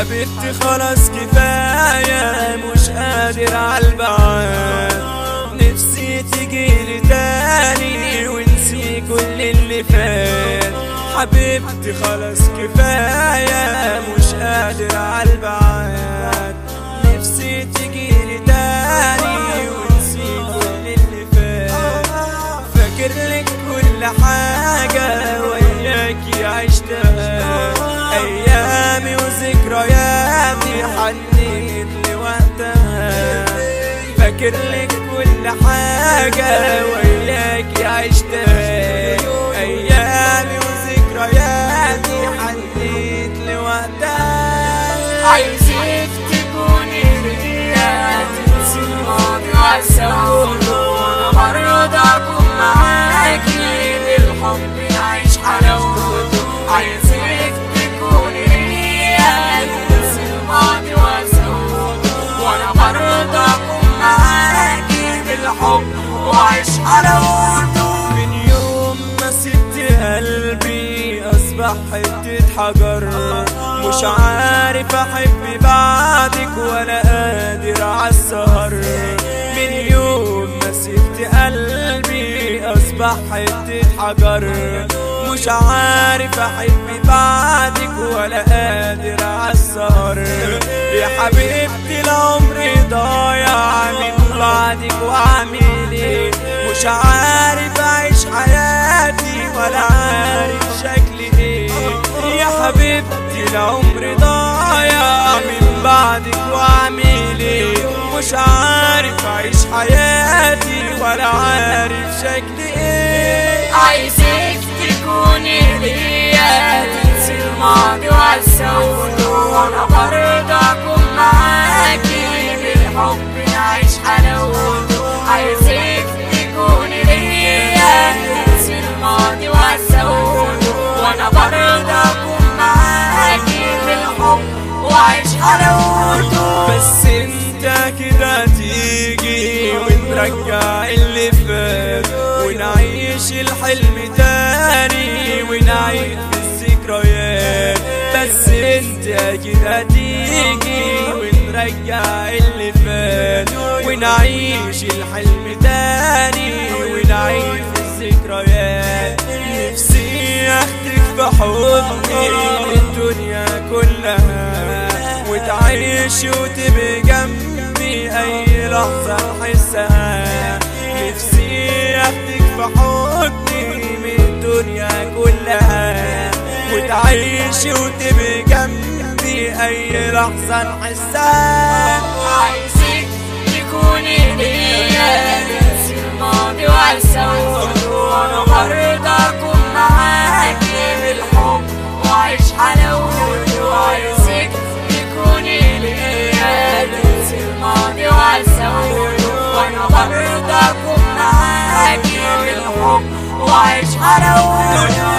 حبيبتي خلاص كفاية مش قادر عالبعاد نفسي تجيلي تاني ونسي كل اللي فات حبيبتي خلاص كفاية مش قادر عالبعاد نفسي تجيلي تاني ونسي كل اللي فات فاكر لك كل حاجة وياكي عشتها أيامي وذكرياتي حنيت لوقتها فاكر لك كل حاجة وياكي عشتها أيامي وذكرياتي حنيت لوقتها عايزك تكوني هدية تنسي الماضي والسوء وانا برضه اكون معاكي بالحب نعيش حلاوته عايزك تكوني هدية تنسي الماضي والسوء وانا برضه اكون معاكي بالحب وعيش حلاوته من يوم ما سبت قلبي اصبح حتة حجر مش عارف احب بعدك ولا قادر عالسهر من يوم ما سبت قلبي اصبح حتة حجر مش عارف احب بعدك ولا قادر عالسهر يا حبيبتي العمر ضايع من بعدك واعمل ايه مش عارف اعيش حياتي ولا عارف شكلي ايه يا حبيبتي العمر ضايع من بعدك واعمل ايه مش عارف اعيش حياتي ولا عارف شكلي ايه عايزك تكوني هدية تنسي الماضي والسوء وانا برضه اكون معاكي بالحب نعيش حلاوته عايزك تكوني هدية تنسي الماضي والسوء وانا برضه اكون معاكي بالحب وعيش حلاوته بس انت كده تيجي ونرجع اللي فات ونعيش الحلم تاني ونعيد في الذكريات بس انت كده تيجي ونرجع اللي فات ونعيش الحلم تاني ونعيد في الذكريات نفسي اخدك بحضني الدنيا كلها وتعيش وتبقى جنبي اي لحظة احسها نفسي اخدك في حضني من الدنيا كلها وتعيش وتبقى جنبي اي لحظة نحسها عايزك تكوني هدية تنسي الماضي والسوء وانا برضه اكون معاكي بالحب وعيش حلاوته عايزك تكوني هدية تنسي الماضي والسوء وانا برضه اكون معاكي بالحب وعيش حلاوته